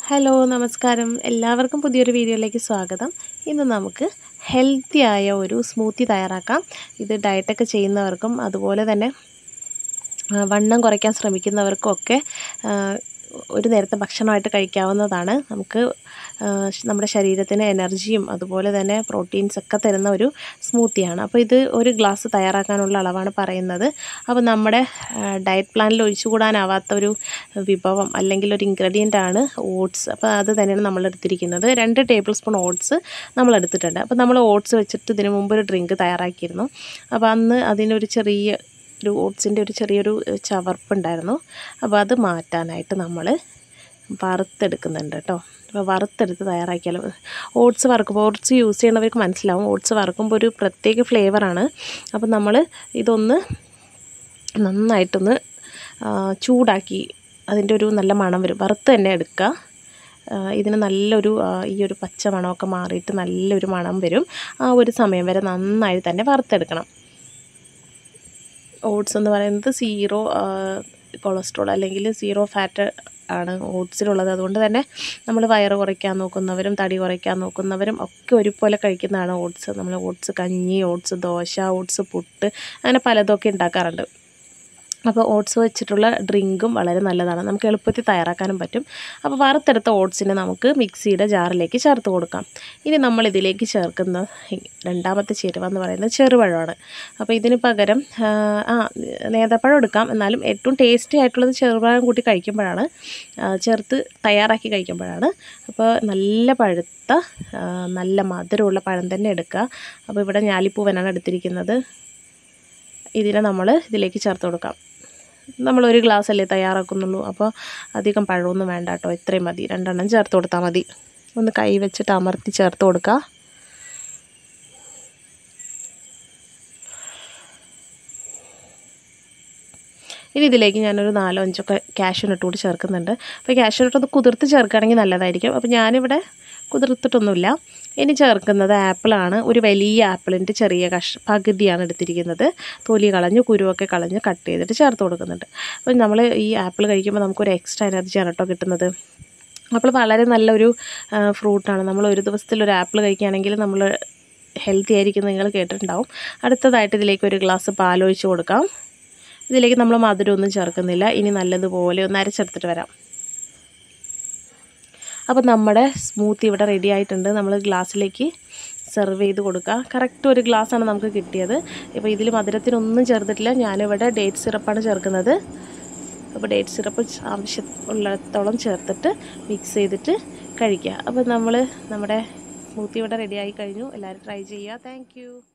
hello നമസ്കാരം എല്ലാവർക്കും പുതിയൊരു വീഡിയോയിലേക്ക് സ്വാഗതം ഇന്ന് നമുക്ക് ഹെൽത്തി ആയ ഒരു സ്മൂത്തി തയ്യാറാക്കാം ഇത് ഡയറ്റൊക്കെ ചെയ്യുന്നവർക്കും അതുപോലെ തന്നെ ആ, വണ്ണം കുറയ്ക്കാൻ ശ്രമിക്കുന്നവർക്കും ഒക്കെ ആ, ഒരു നേരത്തെ ഭക്ഷണമായിട്ട് കഴിക്കാവുന്നതാണ് നമുക്ക് ആ, ശ്- നമ്മുടെ ശരീരത്തിന് എനർജിയും അതുപോലെ തന്നെ പ്രോട്ടീൻസ് ഒക്കെ തരുന്ന ഒരു സ്മൂത്തിയാണ് അപ്പോൾ ഇത് ഒരു ഗ്ലാസ് തയ്യാറാക്കാനുള്ള അളവാണ് പറയുന്നത് അപ്പോൾ നമ്മുടെ ഡയറ്റ് പ്ലാനിൽ ഒഴിച്ചുകൂടാനാവാത്ത ഒരു വിഭവം അല്ലെങ്കിൽ ഒരു ഇൻഗ്രീഡിയൻ്റ് ആണ് ഓട്സ് അപ്പോൾ അത് തന്നെയാണ് നമ്മൾ എടുത്തിരിക്കുന്നത് രണ്ട് ടേബിൾ സ്പൂൺ ഓട്സ് നമ്മൾ എടുത്തിട്ടുണ്ട് അപ്പോൾ നമ്മൾ ഓട്സ് വെച്ചിട്ട് ഇതിനു മുമ്പ് ഒരു ഡ്രിങ്ക് തയ്യാറാക്കിയിരുന്നു അപ്പോൾ അന്ന് അതിനൊരു ചെറിയ ഒരു ഓട്സിൻ്റെ ഒരു ചെറിയൊരു ഏഹ്, ചവർപ്പുണ്ടായിരുന്നു അപ്പോൾ അത് മാറ്റാനായിട്ട് നമ്മൾ വറുത്തെടുക്കുന്നുണ്ട് കേട്ടോ അപ്പോൾ വറുത്തെടുത്ത് തയ്യാറാക്കിയാൽ ഓട്സ് വറുക്കുമ്പോൾ ഓട്സ് യൂസ് ചെയ്യുന്നവർക്ക് മനസ്സിലാവും ഓട്സ് വറുക്കുമ്പോൾ ഒരു പ്രത്യേക ഫ്ലേവറാണ് അപ്പോൾ നമ്മൾ ഇതൊന്ന് നന്നായിട്ടൊന്ന് ആ, ചൂടാക്കി അതിൻ്റെ ഒരു നല്ല മണം വരും വറുത്ത് തന്നെ എടുക്കുക ആ, ഇതിന് നല്ലൊരു ആ, ഈ ഒരു പച്ച മണമൊക്കെ മാറിയിട്ട് നല്ലൊരു മണം വരും ആ ഒരു സമയം വരെ നന്നായി തന്നെ വറുത്തെടുക്കണം ഓട്സ് എന്ന് പറയുന്നത് സീറോ കൊളസ്ട്രോൾ അല്ലെങ്കിൽ സീറോ ഫാറ്റ് ആണ് ഓട്സിലുള്ളത് അതുകൊണ്ട് തന്നെ നമ്മൾ വയറ് കുറയ്ക്കാൻ നോക്കുന്നവരും തടി കുറയ്ക്കാൻ നോക്കുന്നവരും ഒക്കെ ഒരുപോലെ കഴിക്കുന്നതാണ് ഓട്സ് നമ്മൾ ഓട്സ് കഞ്ഞി ഓട്സ് ദോശ ഓട്സ് പുട്ട് അങ്ങനെ പലതൊക്കെ ഉണ്ടാക്കാറുണ്ട് അപ്പോൾ ഓട്സ് വെച്ചിട്ടുള്ള ഡ്രിങ്കും വളരെ നല്ലതാണ് നമുക്ക് എളുപ്പത്തിൽ തയ്യാറാക്കാനും പറ്റും അപ്പോൾ വറുത്തെടുത്ത ഓട്സിനെ നമുക്ക് മിക്സിയുടെ ജാറിലേക്ക് ചേർത്ത് കൊടുക്കാം ഇനി നമ്മൾ ഇതിലേക്ക് ചേർക്കുന്ന ഈ രണ്ടാമത്തെ ചേരുവ എന്ന് പറയുന്നത് ചെറുപഴമാണ് അപ്പോൾ ഇതിന് പകരം ആ, ആ നേന്ത്രപ്പഴം എടുക്കാം എന്നാലും ഏറ്റവും ടേസ്റ്റി ആയിട്ടുള്ളത് ചെറുപഴം കൂട്ടി കഴിക്കുമ്പോഴാണ് ആ, ചേർത്ത് തയ്യാറാക്കി കഴിക്കുമ്പോഴാണ് അപ്പോൾ നല്ല പഴുത്ത ആ, നല്ല മധുരമുള്ള പഴം തന്നെ എടുക്കുക അപ്പോൾ ഇവിടെ ഞാലിപ്പൂവനാണ് എടുത്തിരിക്കുന്നത് ഇതിനെ നമ്മൾ ഇതിലേക്ക് ചേർത്ത് കൊടുക്കാം നമ്മൾ ഒരു ഗ്ലാസ് അല്ലേ തയ്യാറാക്കുന്നുള്ളൂ അപ്പോൾ അധികം പഴമൊന്നും വേണ്ട കേട്ടോ ഇത്രയും മതി രണ്ടെണ്ണം ചേർത്ത് കൊടുത്താൽ മതി ഒന്ന് കൈ വെച്ചിട്ട് അമർത്തി ചേർത്ത് കൊടുക്കുക ഇനി ഇതിലേക്ക് ഞാനൊരു നാലോ അഞ്ചോ ക്യാഷ്യൂനട്ട് കൂടി ചേർക്കുന്നുണ്ട് അപ്പോൾ ക്യാഷ്യൂനട്ട് ഒന്ന് കുതിർത്ത് ചേർക്കുകയാണെങ്കിൽ നല്ലതായിരിക്കും അപ്പോൾ ഞാനിവിടെ കുതിർത്തിട്ടൊന്നുമില്ല ഇനി ചേർക്കുന്നത് ആപ്പിളാണ് ഒരു വലിയ ആപ്പിളിൻ്റെ ചെറിയ കഷ പകുതിയാണ് എടുത്തിരിക്കുന്നത് തൊലി കളഞ്ഞ് കുരുവൊക്കെ കളഞ്ഞ് കട്ട് ചെയ്തിട്ട് ചേർത്ത് കൊടുക്കുന്നുണ്ട് അപ്പോൾ നമ്മൾ ഈ ആപ്പിൾ കഴിക്കുമ്പോൾ നമുക്കൊരു എക്സ്ട്രാ എനർജിയാണ് കേട്ടോ കിട്ടുന്നത് ആപ്പിൾ വളരെ നല്ലൊരു ഫ്രൂട്ടാണ് നമ്മൾ ഒരു ദിവസത്തിൽ ഒരു ആപ്പിൾ കഴിക്കുകയാണെങ്കിൽ നമ്മൾ ഹെൽത്തി ആയിരിക്കും നിങ്ങൾ കേട്ടിട്ടുണ്ടാവും അടുത്തതായിട്ട് ഇതിലേക്ക് ഒരു ഗ്ലാസ് പാലൊഴിച്ച് കൊടുക്കാം ഇതിലേക്ക് നമ്മൾ മധുരമൊന്നും ചേർക്കുന്നില്ല ഇനി നല്ലതുപോലെ ഒന്ന് അരച്ചെടുത്തിട്ട് വരാം അപ്പോൾ നമ്മുടെ സ്മൂത്തി ഇവിടെ റെഡി ആയിട്ടുണ്ട് നമ്മൾ ഗ്ലാസ്സിലേക്ക് സെർവ് ചെയ്ത് കൊടുക്കുക കറക്റ്റ് ഒരു ഗ്ലാസ്സാണ് നമുക്ക് കിട്ടിയത് ഇപ്പോൾ ഇതിൽ മധുരത്തിനൊന്നും ചേർത്തിട്ടില്ല ഞാനിവിടെ ഡേറ്റ് സിറപ്പാണ് ചേർക്കുന്നത് അപ്പോൾ ഡേറ്റ് സിറപ്പ് ആവശ്യം ഉള്ളിടത്തോളം ചേർത്തിട്ട് മിക്സ് ചെയ്തിട്ട് കഴിക്കുക അപ്പോൾ നമ്മൾ നമ്മുടെ സ്മൂത്തി ഇവിടെ റെഡി ആയി കഴിഞ്ഞു എല്ലാവരും ട്രൈ ചെയ്യുക താങ്ക്